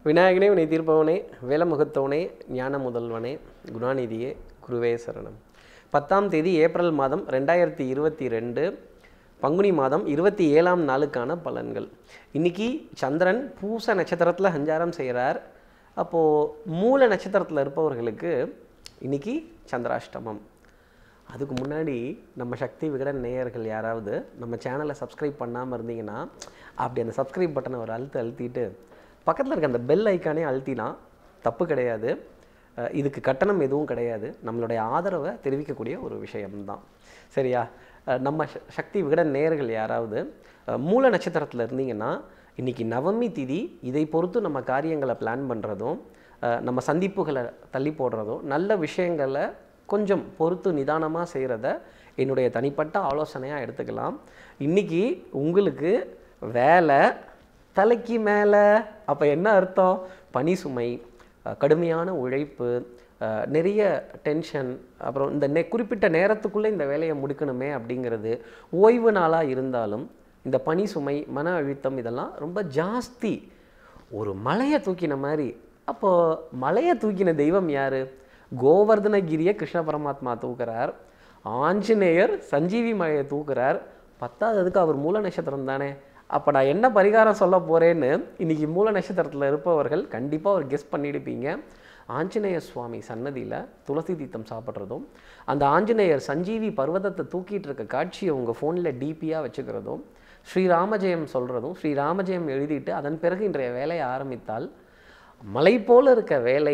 விநாயகனே வினை தீர்ப்பவனே வேலமுகத்தவனே ஞான முதல்வனே குணாநிதியே குருவே சரணம் பத்தாம் தேதி ஏப்ரல் மாதம் ரெண்டாயிரத்தி இருபத்தி ரெண்டு பங்குனி மாதம் இருபத்தி ஏழாம் நாளுக்கான பலன்கள் இன்னைக்கு சந்திரன் பூச நட்சத்திரத்தில் சஞ்சாரம் செய்கிறார் அப்போது மூல நட்சத்திரத்தில் இருப்பவர்களுக்கு இன்னைக்கு சந்திராஷ்டமம் அதுக்கு முன்னாடி நம்ம சக்தி விகடன் நேயர்கள் யாராவது நம்ம சேனலை சப்ஸ்கிரைப் பண்ணாமல் இருந்தீங்கன்னா அப்படி அந்த சப்ஸ்கிரைப் பட்டனை ஒரு அழுத்து அழுத்திட்டு பக்கத்தில் இருக்க அந்த பெல் ஐக்கானே அழுத்தினா தப்பு கிடையாது அஹ் இதுக்கு கட்டணம் எதுவும் கிடையாது நம்மளுடைய ஆதரவை தெரிவிக்கக்கூடிய ஒரு விஷயம்தான் சரியா அஹ் நம்ம ச- சக்தி விகடன் நேயர்கள் யாராவது அஹ் மூல நட்சத்திரத்தில் இருந்தீங்கன்னா இன்னைக்கு நவமி திதி இதை பொறுத்து நம்ம காரியங்களை பிளான் பண்ணுறதும் நம்ம சந்திப்புகளை தள்ளி போடுறதும் நல்ல விஷயங்களை கொஞ்சம் பொறுத்து நிதானமாக செய்கிறத என்னுடைய தனிப்பட்ட ஆலோசனையாக எடுத்துக்கலாம் இன்னைக்கு உங்களுக்கு வேலை தலைக்கு மேலே அப்போ என்ன அர்த்தம் பனி சுமை அஹ் கடுமையான உழைப்பு அஹ் நிறைய டென்ஷன் அப்புறம் இந்த நே குறிப்பிட்ட நேரத்துக்குள்ளே இந்த வேலையை முடிக்கணுமே அப்படிங்கிறது ஓய்வு நாளாக இருந்தாலும் இந்த பனி சுமை மன அழுத்தம் இதெல்லாம் ரொம்ப ஜாஸ்தி ஒரு மலையை தூக்கின மாதிரி அப்போது மலையை தூக்கின தெய்வம் யார் கோவர்தனகிரியை கிருஷ்ண பரமாத்மா தூக்குறார் ஆஞ்சநேயர் சஞ்சீவி மலையை தூக்குறார் பத்தாததுக்கு அவர் மூல நட்சத்திரம் தானே அப்போ நான் என்ன பரிகாரம் சொல்ல போகிறேன்னு இன்னைக்கு மூல நட்சத்திரத்தில் இருப்பவர்கள் கண்டிப்பாக ஒரு கெஸ் பண்ணிடுப்பீங்க ஆஞ்சநேய சுவாமி சன்னதியில் துளசி தீர்த்தம் சாப்பிட்றதும் அந்த ஆஞ்சநேயர் சஞ்சீவி பர்வதத்தை தூக்கிட்டு இருக்க காட்சியை உங்கள் ஃபோனில் டிபியாக வச்சுக்கிறதும் ஸ்ரீராமஜெயம் சொல்கிறதும் ஸ்ரீராமஜெயம் எழுதிட்டு அதன் பிறகு இன்றைய வேலையை ஆரம்பித்தால் மலை போல இருக்க வேலை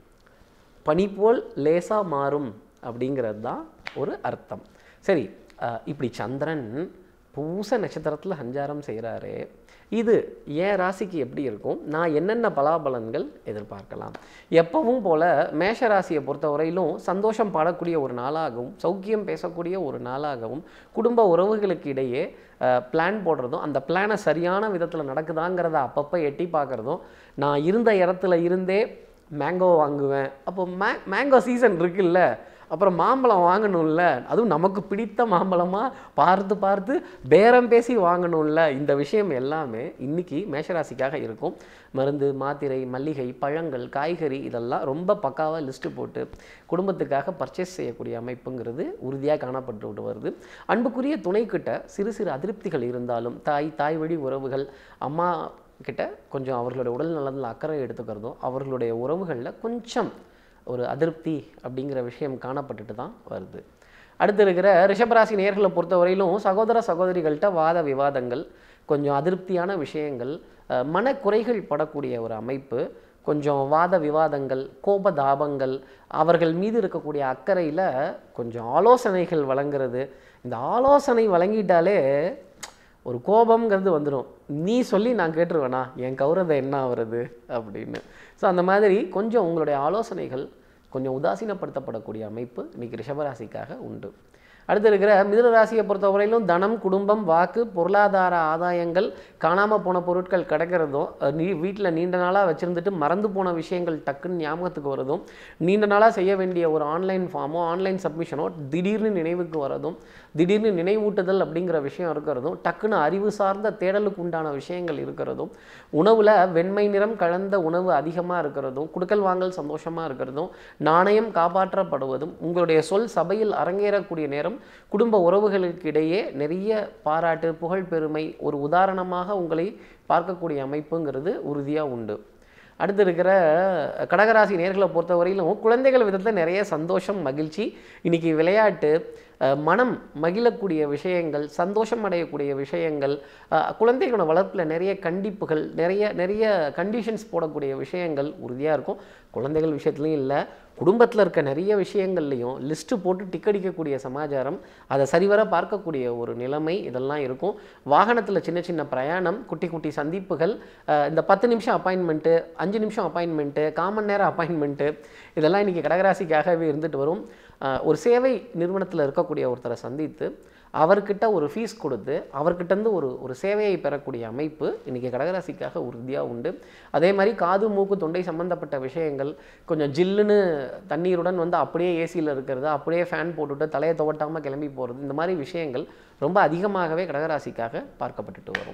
பனி போல் லேசா மாறும் அப்படிங்கிறது தான் ஒரு அர்த்தம் சரி அஹ் இப்படி சந்திரன் பூச நட்சத்திரத்தில் சஞ்சாரம் செய்கிறாரு இது என் ராசிக்கு எப்படி இருக்கும் நான் என்னென்ன பலாபலன்கள் எதிர்பார்க்கலாம் எப்பவும் போல மேஷ ராசியை பொறுத்தவரையிலும் சந்தோஷம் பாடக்கூடிய ஒரு நாளாகவும் சௌக்கியம் பேசக்கூடிய ஒரு நாளாகவும் குடும்ப உறவுகளுக்கு இடையே பிளான் போடுறதும் அந்த பிளானை சரியான விதத்தில் நடக்குதாங்கிறத அப்பப்போ எட்டி பார்க்குறதும் நான் இருந்த இடத்துல இருந்தே மேங்கோ வாங்குவேன் அப்போ மே மேங்கோ சீசன் இருக்குல்ல அப்புறம் மாம்பழம் வாங்கணும்ல அதுவும் நமக்கு பிடித்த மாம்பழமாக பார்த்து பார்த்து பேரம் பேசி வாங்கணும்ல இந்த விஷயம் எல்லாமே இன்னைக்கு மேஷராசிக்காக இருக்கும் மருந்து மாத்திரை மல்லிகை பழங்கள் காய்கறி இதெல்லாம் ரொம்ப பக்காவாக லிஸ்ட்டு போட்டு குடும்பத்துக்காக பர்ச்சேஸ் செய்யக்கூடிய அமைப்புங்கிறது உறுதியாக காணப்பட்டு வருது அன்புக்குரிய துணைக்கிட்ட சிறு சிறு அதிருப்திகள் இருந்தாலும் தாய் தாய் வழி உறவுகள் அம்மா கிட்ட கொஞ்சம் அவர்களுடைய உடல் நலனில் அக்கறை எடுத்துக்கிறதும் அவர்களுடைய உறவுகளில் கொஞ்சம் ஒரு அதிருப்தி அப்படிங்கிற விஷயம் காணப்பட்டுட்டு தான் வருது அடுத்து இருக்கிற ரிஷபராசி நேர்களை பொறுத்தவரையிலும் சகோதர சகோதரிகள்கிட்ட வாத விவாதங்கள் கொஞ்சம் அதிருப்தியான விஷயங்கள் அஹ், மனக்குறைகள் படக்கூடிய ஒரு அமைப்பு கொஞ்சம் வாத விவாதங்கள் கோபதாபங்கள் அவர்கள் மீது இருக்கக்கூடிய அக்கறையில் கொஞ்சம் ஆலோசனைகள் வழங்குறது இந்த ஆலோசனை வழங்கிட்டாலே ஒரு கோபம்ங்கிறது வந்துடும் நீ சொல்லி நான் கேட்டுருவேனா என் கௌரவம் என்ன ஆகுறது அப்படின்னு ஸோ அந்த மாதிரி கொஞ்சம் உங்களுடைய ஆலோசனைகள் கொஞ்சம் உதாசீனப்படுத்தப்படக்கூடிய அமைப்பு இன்னைக்கு ரிஷபராசிக்காக உண்டு அடுத்து இருக்கிற மிதுன ராசியை பொறுத்தவரையிலும் தனம் குடும்பம் வாக்கு பொருளாதார ஆதாயங்கள் காணாமல் போன பொருட்கள் கிடைக்கிறதும் அஹ், நீ வீட்டில் நீண்ட நாளாக வச்சுருந்துட்டு மறந்து போன விஷயங்கள் டக்குன்னு ஞாபகத்துக்கு வரதும் நீண்ட நாளாக செய்ய வேண்டிய ஒரு ஆன்லைன் ஃபார்மோ ஆன்லைன் சப்மிஷனோ திடீர்னு நினைவுக்கு வரதும் திடீர்னு நினைவூட்டுதல் அப்படிங்கிற விஷயம் இருக்கிறதும் டக்குன்னு அறிவு சார்ந்த தேடலுக்கு உண்டான விஷயங்கள் இருக்கிறதும் உணவில் வெண்மை நிறம் கலந்த உணவு அதிகமாக இருக்கிறதும் குடுக்கல் வாங்கல் சந்தோஷமாக இருக்கிறதும் நாணயம் காப்பாற்றப்படுவதும் உங்களுடைய சொல் சபையில் அரங்கேறக்கூடிய நேரம் குடும்ப உறவுகளுக்கு இடையே நிறைய பாராட்டு புகழ் பெருமை ஒரு உதாரணமாக உங்களை பார்க்கக்கூடிய அமைப்புங்கிறது உறுதியாக உண்டு அடுத்து இருக்கிற கடகராசி நேர்களை பொறுத்தவரையிலும் குழந்தைகள் விதத்தில் நிறைய சந்தோஷம் மகிழ்ச்சி இன்னைக்கு விளையாட்டு அஹ், மனம் மகிழக்கூடிய விஷயங்கள் சந்தோஷம் அடையக்கூடிய விஷயங்கள் அஹ், குழந்தைகளோட வளர்ப்பில் நிறைய கண்டிப்புகள் நிறைய நிறைய கண்டிஷன்ஸ் போடக்கூடிய விஷயங்கள் உறுதியாக இருக்கும் குழந்தைகள் விஷயத்துலையும் இல்லை குடும்பத்தில் இருக்க நிறைய விஷயங்கள்லையும் லிஸ்ட்டு போட்டு டிக் அடிக்கக்கூடிய சமாச்சாரம் அதை சரிவர பார்க்கக்கூடிய ஒரு நிலைமை இதெல்லாம் இருக்கும் வாகனத்தில் சின்ன சின்ன பிரயாணம் குட்டி குட்டி சந்திப்புகள் அஹ், இந்த பத்து நிமிஷம் அப்பாயின்மெண்ட்டு அஞ்சு நிமிஷம் அப்பாயின்மெண்ட்டு காமன் நேரம் அப்பாயின்மெண்ட்டு இதெல்லாம் இன்றைக்கி கடகராசிக்காகவே இருந்துட்டு வரும் அஹ், ஒரு சேவை நிறுவனத்தில் இருக்கக்கூடிய ஒருத்தரை சந்தித்து அவர்கிட்ட ஒரு ஃபீஸ் கொடுத்து அவர்கிட்டருந்து ஒரு ஒரு சேவையை பெறக்கூடிய அமைப்பு இன்றைக்கி கடகராசிக்காக உறுதியாக உண்டு அதே மாதிரி காது மூக்கு தொண்டை சம்பந்தப்பட்ட விஷயங்கள் கொஞ்சம் ஜில்லுன்னு தண்ணீருடன் வந்து அப்படியே ஏசியில் இருக்கிறது அப்படியே ஃபேன் போட்டுட்டு தலையை துவட்டாமல் கிளம்பி போகிறது இந்த மாதிரி விஷயங்கள் ரொம்ப அதிகமாகவே கடகராசிக்காக பார்க்கப்பட்டுட்டு வரும்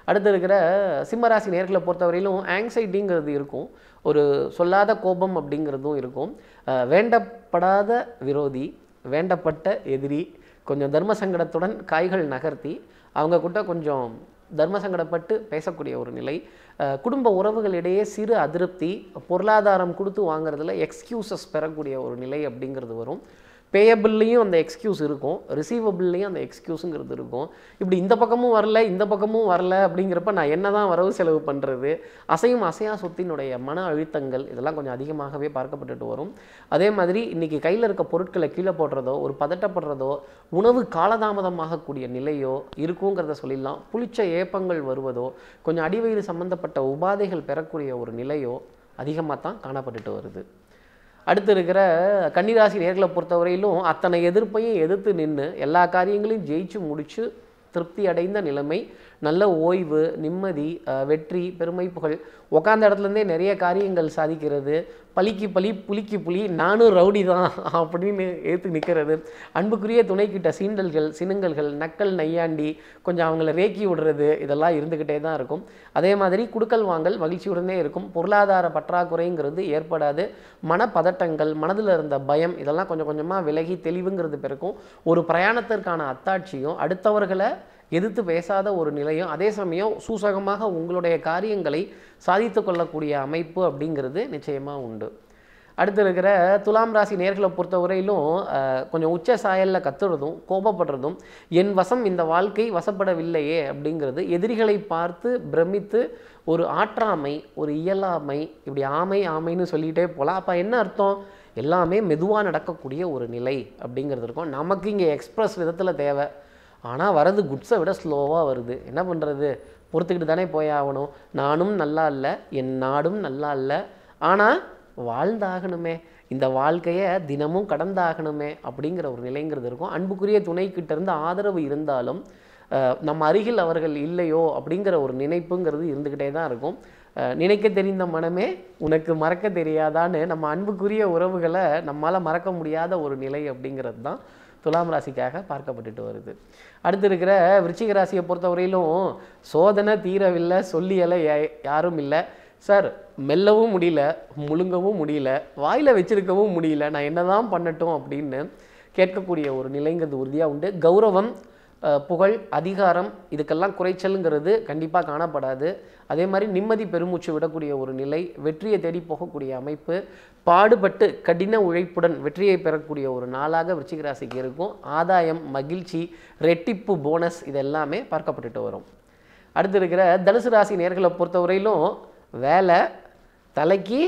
அடுத்து இருக்கிற சிம்மராசி நேர்களை பொறுத்தவரையிலும் ஆங்ஸைட்டிங்கிறது இருக்கும் ஒரு சொல்லாத கோபம் அப்படிங்கிறதும் இருக்கும் அஹ் வேண்டப்படாத விரோதி வேண்டப்பட்ட எதிரி கொஞ்சம் தர்ம சங்கடத்துடன் காய்கள் நகர்த்தி அவங்க கிட்ட கொஞ்சம் தர்ம சங்கடப்பட்டு பேசக்கூடிய ஒரு நிலை அஹ் குடும்ப உறவுகளிடையே சிறு அதிருப்தி பொருளாதாரம் கொடுத்து வாங்குறதுல எக்ஸ்கியூசஸ் பெறக்கூடிய ஒரு நிலை அப்படிங்கிறது வரும் பேயபிள்லேயும் அந்த எக்ஸ்கியூஸ் இருக்கும் ரிசீவபிள்லேயும் அந்த எக்ஸ்கியூஸுங்கிறது இருக்கும் இப்படி இந்த பக்கமும் வரல இந்த பக்கமும் வரல அப்படிங்கிறப்ப நான் என்ன தான் வரவு செலவு பண்ணுறது அசையும் அசையா சொத்தினுடைய மன அழுத்தங்கள் இதெல்லாம் கொஞ்சம் அதிகமாகவே பார்க்கப்பட்டுட்டு வரும் அதே மாதிரி இன்றைக்கி கையில் இருக்க பொருட்களை கீழே போடுறதோ ஒரு பதட்டப்படுறதோ உணவு காலதாமதமாகக்கூடிய நிலையோ இருக்குங்கிறத சொல்லிடலாம் புளிச்ச ஏப்பங்கள் வருவதோ கொஞ்சம் அடிவயிறு சம்பந்தப்பட்ட உபாதைகள் பெறக்கூடிய ஒரு நிலையோ அதிகமாக தான் காணப்பட்டுட்டு வருது அடுத்து இருக்கிற கன்னிராசி நேர்களை பொறுத்தவரையிலும் அத்தனை எதிர்ப்பையும் எதிர்த்து நின்று எல்லா காரியங்களையும் ஜெயிச்சு முடிச்சு திருப்தி அடைந்த நிலைமை நல்ல ஓய்வு நிம்மதி அஹ், வெற்றி பெருமை புகழ் உக்காந்த இடத்துலேருந்தே நிறைய காரியங்கள் சாதிக்கிறது பலிக்கு பலி புலிக்கு புலி நானும் ரவுடி தான் அப்படின்னு ஏற்று நிற்கிறது அன்புக்குரிய துணைக்கிட்ட சீண்டல்கள் சினுங்கல்கள் நக்கல் நையாண்டி கொஞ்சம் அவங்கள ரேக்கி விடுறது இதெல்லாம் இருந்துக்கிட்டே தான் இருக்கும் அதே மாதிரி குடுக்கல் வாங்கல் மகிழ்ச்சியுடனே இருக்கும் பொருளாதார பற்றாக்குறைங்கிறது ஏற்படாது மனப்பதட்டங்கள் மனதில் இருந்த பயம் இதெல்லாம் கொஞ்சம் கொஞ்சமாக விலகி தெளிவுங்கிறது பிறக்கும் ஒரு பிரயாணத்திற்கான அத்தாட்சியும் அடுத்தவர்களை எதிர்த்து பேசாத ஒரு நிலையும் அதே சமயம் சூசகமாக உங்களுடைய காரியங்களை சாதித்து கொள்ளக்கூடிய அமைப்பு அப்படிங்கிறது நிச்சயமாக உண்டு அடுத்து இருக்கிற துலாம் ராசி நேர்களை பொறுத்தவரையிலும் அஹ், கொஞ்சம் உச்ச சாயலில் கத்துறதும் கோபப்படுறதும் என் வசம் இந்த வாழ்க்கை வசப்படவில்லையே அப்படிங்கிறது எதிரிகளை பார்த்து பிரமித்து ஒரு ஆற்றாமை ஒரு இயலாமை இப்படி ஆமை ஆமைன்னு சொல்லிகிட்டே போகலாம் அப்போ என்ன அர்த்தம் எல்லாமே மெதுவாக நடக்கக்கூடிய ஒரு நிலை அப்படிங்கிறது இருக்கும் நமக்கு இங்கே எக்ஸ்பிரஸ் விதத்தில் தேவை ஆனால் வரது குட்ஸை விட ஸ்லோவாக வருது என்ன பண்ணுறது பொறுத்துக்கிட்டு தானே போய் ஆகணும் நானும் நல்லா இல்லை என் நாடும் நல்லா இல்லை ஆனால் வாழ்ந்தாகணுமே இந்த வாழ்க்கையை தினமும் கடந்தாகணுமே அப்படிங்கிற ஒரு நிலைங்கிறது இருக்கும் அன்புக்குரிய துணைக்கிட்ட இருந்து ஆதரவு இருந்தாலும் அஹ், நம்ம அருகில் அவர்கள் இல்லையோ அப்படிங்கிற ஒரு நினைப்புங்கிறது இருந்துக்கிட்டே தான் இருக்கும் அஹ், நினைக்க தெரிந்த மனமே உனக்கு மறக்க தெரியாதான்னு நம்ம அன்புக்குரிய உறவுகளை நம்மால் மறக்க முடியாத ஒரு நிலை அப்படிங்கிறது தான் துலாம் ராசிக்காக பார்க்கப்பட்டுட்டு வருது அடுத்து இருக்கிற விருச்சிக ராசியை பொறுத்தவரையிலும் சோதனை தீரவில்லை சொல்லியலை யா- யாரும் இல்லை சார் மெல்லவும் முடியல முழுங்கவும் முடியல வாயில் வச்சிருக்கவும் முடியல நான் என்னதான் பண்ணட்டும் அப்படின்னு கேட்கக்கூடிய ஒரு நிலைங்கிறது உறுதியாக உண்டு கௌரவம் அஹ், புகழ் அதிகாரம் இதுக்கெல்லாம் குறைச்சலுங்கிறது கண்டிப்பாக காணப்படாது அதே மாதிரி நிம்மதி பெருமூச்சு விடக்கூடிய ஒரு நிலை வெற்றியை தேடி போகக்கூடிய அமைப்பு பாடுபட்டு கடின உழைப்புடன் வெற்றியை பெறக்கூடிய ஒரு நாளாக விருச்சிக ராசிக்கு இருக்கும் ஆதாயம் மகிழ்ச்சி ரெட்டிப்பு போனஸ் இது எல்லாமே பார்க்கப்பட்டுட்டு வரும் அடுத்து இருக்கிற தனுசு ராசி நேர்களை பொறுத்தவரையிலும் வேலை தலைக்கு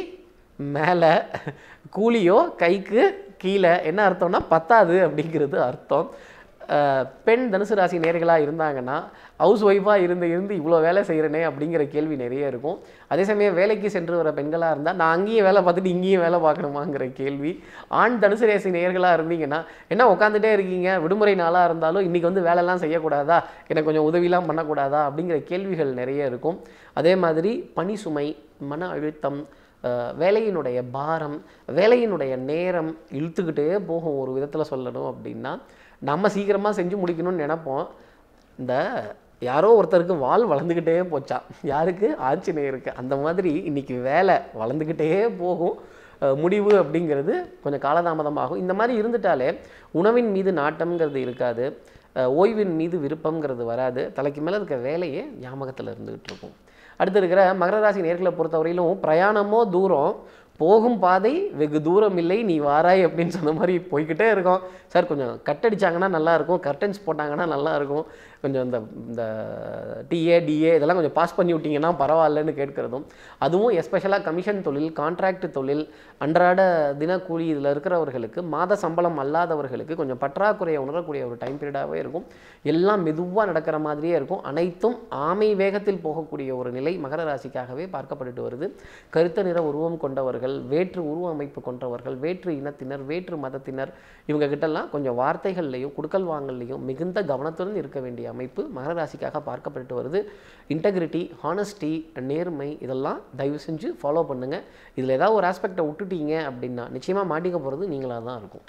மேலே கூலியோ கைக்கு கீழே என்ன அர்த்தம்னா பத்தாது அப்படிங்கிறது அர்த்தம் அஹ், பெண் தனுசு ராசி நேர்களாக இருந்தாங்கன்னா ஹவுஸ் ஒய்ஃபாக இருந்து இருந்து இவ்வளோ வேலை செய்கிறனே அப்படிங்கிற கேள்வி நிறைய இருக்கும் அதே சமயம் வேலைக்கு சென்று வர பெண்களாக இருந்தால் நான் அங்கேயும் வேலை பார்த்துட்டு இங்கேயும் வேலை பார்க்கணுமாங்கிற கேள்வி ஆண் தனுசு ராசி நேர்களாக இருந்தீங்கன்னா என்ன உட்காந்துட்டே இருக்கீங்க விடுமுறை நாளாக இருந்தாலும் இன்றைக்கி வந்து வேலைலாம் செய்யக்கூடாதா எனக்கு கொஞ்சம் உதவிலாம் பண்ணக்கூடாதா அப்படிங்கிற கேள்விகள் நிறைய இருக்கும் அதே மாதிரி பணி சுமை மன அழுத்தம் அஹ், வேலையினுடைய பாரம் வேலையினுடைய நேரம் இழுத்துக்கிட்டே போகும் ஒரு விதத்தில் சொல்லணும் அப்படின்னா நம்ம சீக்கிரமாக செஞ்சு முடிக்கணும்னு நினைப்போம் இந்த யாரோ ஒருத்தருக்கு வால் வளர்ந்துக்கிட்டே போச்சாம் யாருக்கு ஆஞ்சநேயருக்கு அந்த மாதிரி இன்னைக்கு வேலை வளர்ந்துக்கிட்டே போகும் அஹ், முடிவு அப்படிங்கிறது கொஞ்சம் காலதாமதமாகும் இந்த மாதிரி இருந்துட்டாலே உணவின் மீது நாட்டம்ங்கிறது இருக்காது அஹ், ஓய்வின் மீது விருப்பம்ங்கிறது வராது தலைக்கு மேலே இருக்க வேலையே ஞாபகத்தில் இருந்துகிட்டு இருக்கும் அடுத்து இருக்கிற மகர ராசி நேர்களை பொறுத்தவரையிலும் பிரயாணமோ தூரம் போகும் பாதை வெகு தூரம் இல்லை நீ வாராய் அப்படின்னு சொன்ன மாதிரி போய்க்கிட்டே இருக்கோம் சார் கொஞ்சம் கட் அடிச்சாங்கன்னா நல்லா இருக்கும் கர்டன்ஸ் போட்டாங்கன்னா நல்லா இருக்கும் கொஞ்சம் இந்த இந்த டிஏ டிஏ இதெல்லாம் கொஞ்சம் பாஸ் பண்ணி விட்டீங்கன்னா பரவாயில்லன்னு கேட்கிறதும் அதுவும் எஸ்பெஷலாக கமிஷன் தொழில் கான்ட்ராக்ட் தொழில் அன்றாட தினக்கூலி இதில் இருக்கிறவர்களுக்கு மாத சம்பளம் அல்லாதவர்களுக்கு கொஞ்சம் பற்றாக்குறையை உணரக்கூடிய ஒரு டைம் பீரியடாகவே இருக்கும் எல்லாம் மெதுவாக நடக்கிற மாதிரியே இருக்கும் அனைத்தும் ஆமை வேகத்தில் போகக்கூடிய ஒரு நிலை மகர ராசிக்காகவே பார்க்கப்பட்டுட்டு வருது கருத்த நிற உருவம் கொண்டவர்கள் வேற்று உருவ அமைப்பு கொண்டவர்கள் வேற்று இனத்தினர் வேற்று மதத்தினர் இவங்க கிட்டலாம் கொஞ்சம் வார்த்தைகள்லையும் குடுக்கல் வாங்கல்லையும் மிகுந்த கவனத்துடன் இருக்க வேண்டிய அமைப்பு மகர ராசிக்காக பார்க்கப்பட்டு வருது இன்டெகிரிட்டி ஹானஸ்டி நேர்மை இதெல்லாம் தயவு செஞ்சு ஃபாலோ பண்ணுங்கள் இதில் ஏதாவது ஒரு ஆஸ்பெக்டை விட்டுட்டீங்க அப்படின்னா நிச்சயமாக மாட்டிக்க போகிறது நீங்களாக தான் இருக்கும்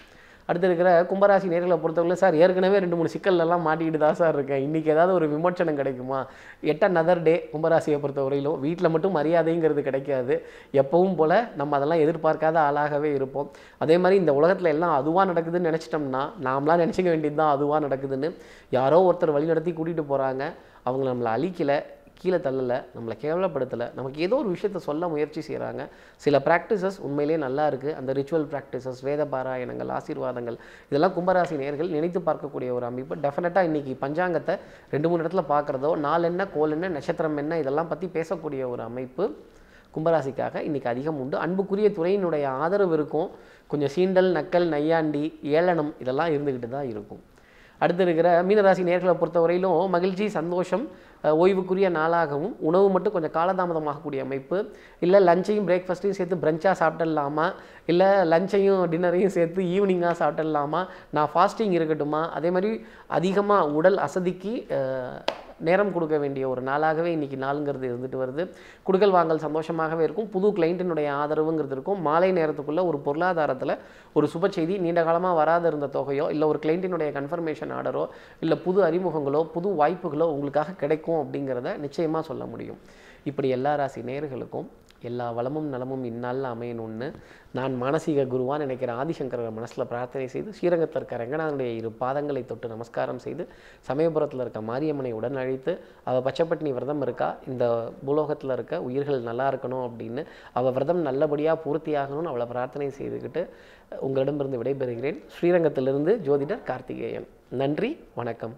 அடுத்து இருக்கிற கும்பராசி நேர்களை பொறுத்தவரை சார் ஏற்கனவே ரெண்டு மூணு சிக்கல்லாம் மாட்டிக்கிட்டு தான் சார் இருக்கேன் இன்றைக்கி ஏதாவது ஒரு விமோச்சனம் கிடைக்குமா எட்ட நதர் டே கும்பராசியை பொறுத்தவரையிலும் வீட்டில் மட்டும் மரியாதைங்கிறது கிடைக்காது எப்பவும் போல் நம்ம அதெல்லாம் எதிர்பார்க்காத ஆளாகவே இருப்போம் அதே மாதிரி இந்த உலகத்தில் எல்லாம் அதுவாக நடக்குதுன்னு நினச்சிட்டோம்னா நாமளாம் நினச்சிக்க வேண்டியது தான் அதுவாக நடக்குதுன்னு யாரோ ஒருத்தர் வழி நடத்தி கூட்டிகிட்டு போகிறாங்க அவங்க நம்மளை அழிக்கலை கீழே தள்ளலை நம்மளை கேவலப்படுத்தலை நமக்கு ஏதோ ஒரு விஷயத்த சொல்ல முயற்சி செய்கிறாங்க சில ப்ராக்டிசஸ் உண்மையிலேயே நல்லா இருக்குது அந்த ரிச்சுவல் ப்ராக்டிசஸ் வேத பாராயணங்கள் ஆசீர்வாதங்கள் இதெல்லாம் கும்பராசி நேர்கள் நினைத்து பார்க்கக்கூடிய ஒரு அமைப்பு டெஃபினட்டாக இன்றைக்கி பஞ்சாங்கத்தை ரெண்டு மூணு இடத்துல பார்க்குறதோ நாள் என்ன கோல் என்ன நட்சத்திரம் என்ன இதெல்லாம் பற்றி பேசக்கூடிய ஒரு அமைப்பு கும்பராசிக்காக இன்றைக்கி அதிகம் உண்டு அன்புக்குரிய துறையினுடைய ஆதரவு இருக்கும் கொஞ்சம் சீண்டல் நக்கல் நையாண்டி ஏளனம் இதெல்லாம் இருந்துக்கிட்டு தான் இருக்கும் அடுத்து இருக்கிற மீனராசி நேர்களை பொறுத்தவரையிலும் மகிழ்ச்சி சந்தோஷம் அஹ், ஓய்வுக்குரிய நாளாகவும் உணவு மட்டும் கொஞ்சம் காலதாமதமாகக்கூடிய அமைப்பு இல்லை லஞ்சையும் பிரேக்ஃபாஸ்ட்டையும் சேர்த்து பிரஞ்சாக சாப்பிட்டுடலாமா இல்லை லஞ்சையும் டின்னரையும் சேர்த்து ஈவினிங்காக சாப்பிட்டுடலாமா நான் ஃபாஸ்டிங் இருக்கட்டுமா அதே மாதிரி அதிகமாக உடல் அசதிக்கு அஹ், நேரம் கொடுக்க வேண்டிய ஒரு நாளாகவே இன்றைக்கி நாளுங்கிறது இருந்துட்டு வருது குடுக்கல் வாங்கல் சந்தோஷமாகவே இருக்கும் புது கிளைண்ட்டினுடைய ஆதரவுங்கிறது இருக்கும் மாலை நேரத்துக்குள்ளே ஒரு பொருளாதாரத்தில் ஒரு சுப செய்தி நீண்ட காலமாக வராத இருந்த தொகையோ இல்லை ஒரு கிளைண்ட்டினுடைய கன்ஃபர்மேஷன் ஆர்டரோ இல்லை புது அறிமுகங்களோ புது வாய்ப்புகளோ உங்களுக்காக கிடைக்கும் அப்படிங்கிறத நிச்சயமாக சொல்ல முடியும் இப்படி எல்லா ராசி நேயர்களுக்கும் எல்லா வளமும் நலமும் இந்நாளில் அமையணும்னு நான் மானசீக குருவா நினைக்கிற ஆதிசங்கரர் மனசில் பிரார்த்தனை செய்து ஸ்ரீரங்கத்தில் இருக்க ரங்கநாதனுடைய இரு பாதங்களை தொட்டு நமஸ்காரம் செய்து சமயபுரத்தில் இருக்க மாரியம்மனை உடன் அழைத்து அவள் பச்சைப்பட்டினி விரதம் இருக்கா இந்த பூலோகத்தில் இருக்க உயிர்கள் நல்லா இருக்கணும் அப்படின்னு அவள் விரதம் நல்லபடியாக பூர்த்தியாகணும்னு அவளை பிரார்த்தனை செய்துக்கிட்டு உங்களிடமிருந்து விடைபெறுகிறேன் ஸ்ரீரங்கத்திலிருந்து ஜோதிடர் கார்த்திகேயன் நன்றி வணக்கம்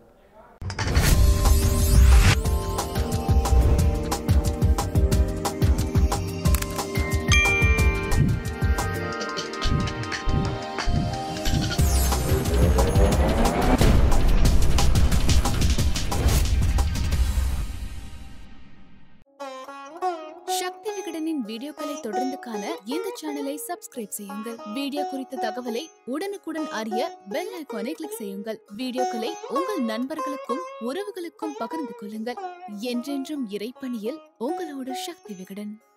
சக்தி விகடனின் வீடியோக்களை தொடர்ந்து காண இந்த சேனலை சப்ஸ்கிரைப் செய்யுங்கள் வீடியோ குறித்த தகவலை உடனுக்குடன் அறிய பெல் ஐகானை கிளிக் செய்யுங்கள் வீடியோக்களை உங்கள் நண்பர்களுக்கும் உறவுகளுக்கும் பகிர்ந்து கொள்ளுங்கள் என்றென்றும் இறைப்பணியில் உங்களோடு சக்தி விகடன்